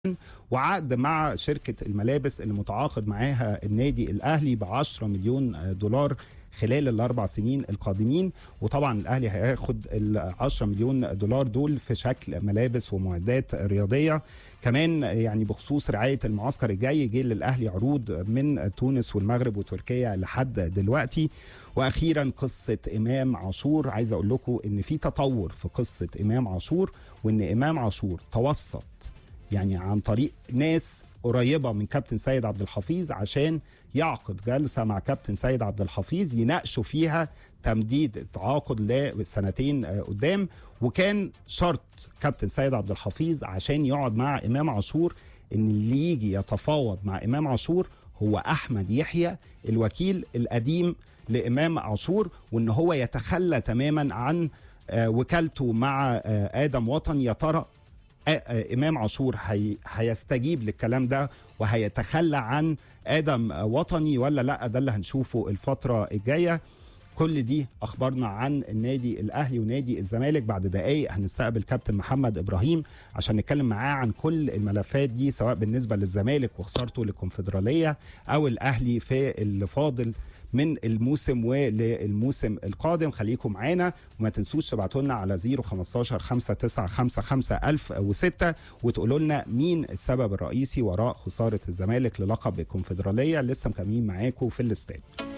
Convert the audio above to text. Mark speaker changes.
Speaker 1: وعقد مع شركة الملابس اللي متعاقد معاها النادي الأهلي ب 10 مليون دولار خلال الأربع سنين القادمين وطبعا الأهلي هياخد ال 10 مليون دولار دول في شكل ملابس ومعدات رياضية كمان يعني بخصوص رعاية المعسكر الجاي جه للأهلي عروض من تونس والمغرب وتركيا لحد دلوقتي واخيرا قصه امام عاشور عايز اقول لكم ان في تطور في قصه امام عاشور وان امام عاشور توسط يعني عن طريق ناس قريبه من كابتن سيد عبد الحفيظ عشان يعقد جلسه مع كابتن سيد عبد الحفيظ يناقشوا فيها تمديد التعاقد لسنتين قدام وكان شرط كابتن سيد عبد الحفيظ عشان يقعد مع امام عاشور ان اللي يجي يتفاوض مع امام عاشور هو احمد يحيى الوكيل القديم لامام عاشور وان هو يتخلى تماما عن وكالته مع ادم وطن يا ترى امام عاشور هي هيستجيب للكلام ده وهيتخلى عن ادم وطني ولا لا ده اللي هنشوفه الفتره الجايه كل دي اخبارنا عن النادي الاهلي ونادي الزمالك بعد دقائق هنستقبل كابتن محمد ابراهيم عشان نتكلم معاه عن كل الملفات دي سواء بالنسبه للزمالك وخسارته للكونفدراليه او الاهلي في اللي فاضل من الموسم وللموسم القادم خليكم معانا وما تنسوش تبعتوا لنا على 015 5955 1006 وتقولوا لنا مين السبب الرئيسي وراء خساره الزمالك للقب الكونفدراليه لسه مكملين معاكم في الاستاد